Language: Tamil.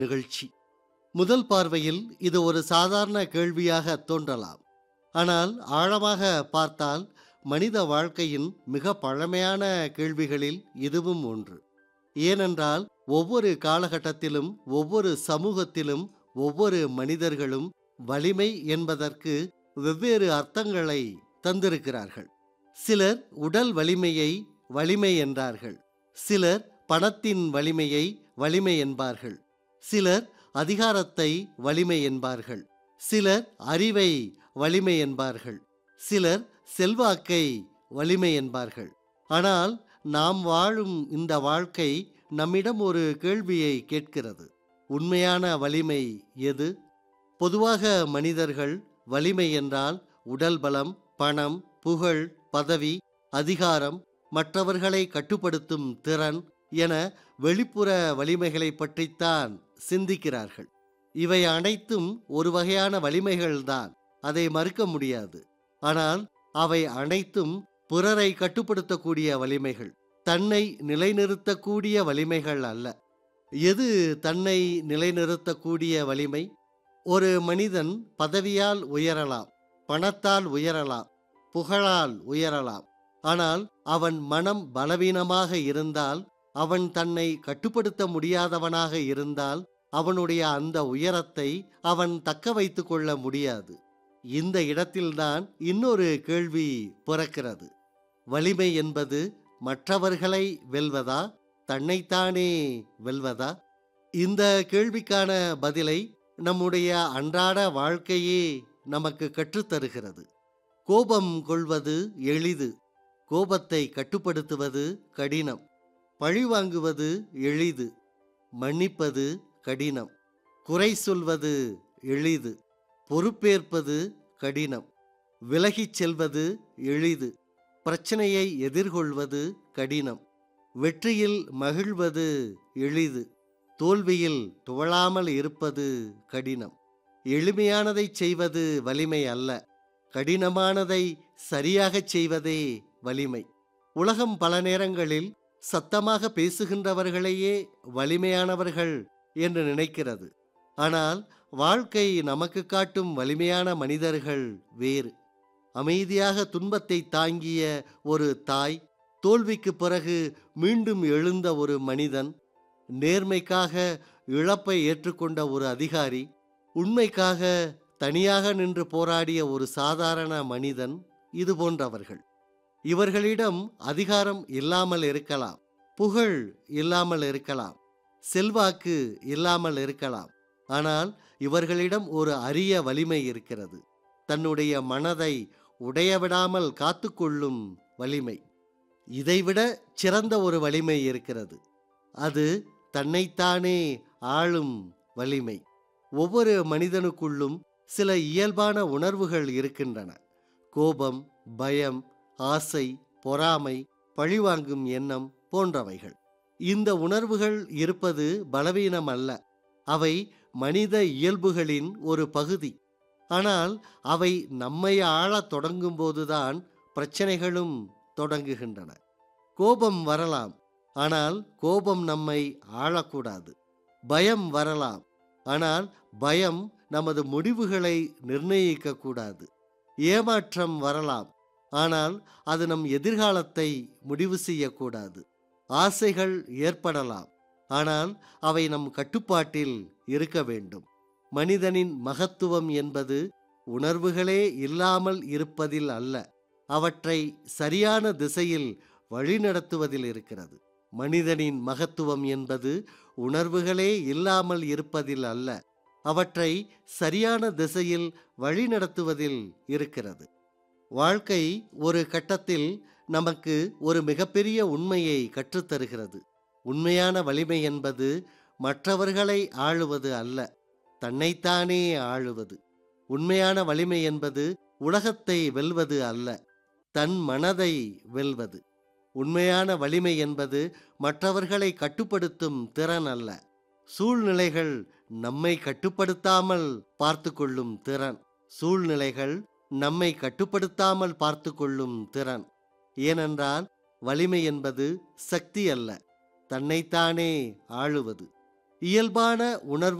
நிகழ்ச்சி முதல் பார்வையில் இது ஒரு சாதாரண கேள்வியாக தோன்றலாம் ஆனால் ஆழமாக பார்த்தால் மனித வாழ்க்கையின் மிக பழமையான கேள்விகளில் இதுவும் ஒன்று ஏனென்றால் ஒவ்வொரு காலகட்டத்திலும் ஒவ்வொரு சமூகத்திலும் ஒவ்வொரு மனிதர்களும் வலிமை என்பதற்கு வெவ்வேறு அர்த்தங்களை தந்திருக்கிறார்கள் சிலர் உடல் வலிமையை வலிமை என்றார்கள் சிலர் பணத்தின் வலிமையை வலிமை என்பார்கள் சிலர் அதிகாரத்தை வலிமை என்பார்கள் சிலர் அறிவை வலிமை என்பார்கள் சிலர் செல்வாக்கை வலிமை என்பார்கள் ஆனால் நாம் வாழும் இந்த வாழ்க்கை நம்மிடம் ஒரு கேள்வியை கேட்கிறது உண்மையான வலிமை எது பொதுவாக மனிதர்கள் வலிமை என்றால் உடல் பலம் பணம் புகழ் பதவி அதிகாரம் மற்றவர்களை கட்டுப்படுத்தும் திறன் என வெளிப்புற வலிமைகளை பற்றித்தான் சிந்திக்கிறார்கள் இவை அனைத்தும் ஒரு வகையான வலிமைகள்தான் அதை மறுக்க முடியாது ஆனால் அவை அனைத்தும் பிறரை கட்டுப்படுத்தக்கூடிய வலிமைகள் தன்னை நிலைநிறுத்தக்கூடிய வலிமைகள் அல்ல எது தன்னை நிலைநிறுத்தக்கூடிய வலிமை ஒரு மனிதன் பதவியால் உயரலாம் பணத்தால் உயரலாம் புகழால் உயரலாம் ஆனால் அவன் மனம் பலவீனமாக இருந்தால் அவன் தன்னை கட்டுப்படுத்த முடியாதவனாக இருந்தால் அவனுடைய அந்த உயரத்தை அவன் தக்க வைத்து கொள்ள முடியாது இந்த இடத்தில்தான் இன்னொரு கேள்வி பிறக்கிறது வலிமை என்பது மற்றவர்களை வெல்வதா தன்னைத்தானே வெல்வதா இந்த கேள்விக்கான பதிலை நம்முடைய அன்றாட வாழ்க்கையே நமக்கு கற்றுத்தருகிறது கோபம் கொள்வது எளிது கோபத்தை கட்டுப்படுத்துவது கடினம் பழிவாங்குவது எளிது மன்னிப்பது கடினம் குறை சொல்வது எளிது பொறுப்பேற்பது கடினம் விலகிச் செல்வது எளிது பிரச்சனையை எதிர்கொள்வது கடினம் வெற்றியில் மகிழ்வது எளிது தோல்வியில் துவளாமல் இருப்பது கடினம் எளிமையானதை செய்வது வலிமை அல்ல கடினமானதை சரியாகச் செய்வதே வலிமை உலகம் பல நேரங்களில் சத்தமாக பேசுகின்றவர்களையே வலிமையானவர்கள் என்று நினைக்கிறது ஆனால் வாழ்க்கை நமக்கு காட்டும் வலிமையான மனிதர்கள் வேறு அமைதியாக துன்பத்தை தாங்கிய ஒரு தாய் தோல்விக்கு பிறகு மீண்டும் எழுந்த ஒரு மனிதன் நேர்மைக்காக இழப்பை ஏற்றுக்கொண்ட ஒரு அதிகாரி உண்மைக்காக தனியாக நின்று போராடிய ஒரு சாதாரண மனிதன் இது போன்றவர்கள் இவர்களிடம் அதிகாரம் இல்லாமல் இருக்கலாம் புகழ் இல்லாமல் இருக்கலாம் செல்வாக்கு இல்லாமல் இருக்கலாம் ஆனால் இவர்களிடம் ஒரு அரிய வலிமை இருக்கிறது தன்னுடைய மனதை உடையவிடாமல் காத்துக்கொள்ளும் வலிமை இதைவிட சிறந்த ஒரு வலிமை இருக்கிறது அது தன்னைத்தானே ஆளும் வலிமை ஒவ்வொரு மனிதனுக்குள்ளும் சில இயல்பான உணர்வுகள் இருக்கின்றன கோபம் பயம் ஆசை பொறாமை பழிவாங்கும் எண்ணம் போன்றவைகள் இந்த உணர்வுகள் இருப்பது பலவீனம் அல்ல அவை மனித இயல்புகளின் ஒரு பகுதி ஆனால் அவை நம்மை ஆளத் தொடங்கும்போதுதான் பிரச்சனைகளும் தொடங்குகின்றன கோபம் வரலாம் ஆனால் கோபம் நம்மை ஆளக்கூடாது பயம் வரலாம் ஆனால் பயம் நமது முடிவுகளை நிர்ணயிக்கக்கூடாது ஏமாற்றம் வரலாம் ஆனால் அது நம் எதிர்காலத்தை முடிவு செய்யக்கூடாது ஆசைகள் ஏற்படலாம் ஆனால் அவை நம் கட்டுப்பாட்டில் இருக்க வேண்டும் மனிதனின் மகத்துவம் என்பது உணர்வுகளே இல்லாமல் இருப்பதில் அல்ல அவற்றை சரியான திசையில் வழிநடத்துவதில் இருக்கிறது மனிதனின் மகத்துவம் என்பது உணர்வுகளே இல்லாமல் இருப்பதில் அல்ல அவற்றை சரியான திசையில் வழிநடத்துவதில் இருக்கிறது வாழ்க்கை ஒரு கட்டத்தில் நமக்கு ஒரு மிகப்பெரிய உண்மையை கற்றுத்தருகிறது உண்மையான வலிமை என்பது மற்றவர்களை ஆளுவது அல்ல தன்னைத்தானே ஆளுவது உண்மையான வலிமை என்பது உலகத்தை வெல்வது அல்ல தன் மனதை வெல்வது உண்மையான வலிமை என்பது மற்றவர்களை கட்டுப்படுத்தும் திறன் அல்ல சூழ்நிலைகள் நம்மை கட்டுப்படுத்தாமல் பார்த்து கொள்ளும் திறன் சூழ்நிலைகள் நம்மை கட்டுப்படுத்தாமல் பார்த்து கொள்ளும் திறன் ஏனென்றால் வலிமை என்பது சக்தி அல்ல தன்னைத்தானே ஆளுவது இயல்பான உணர்வு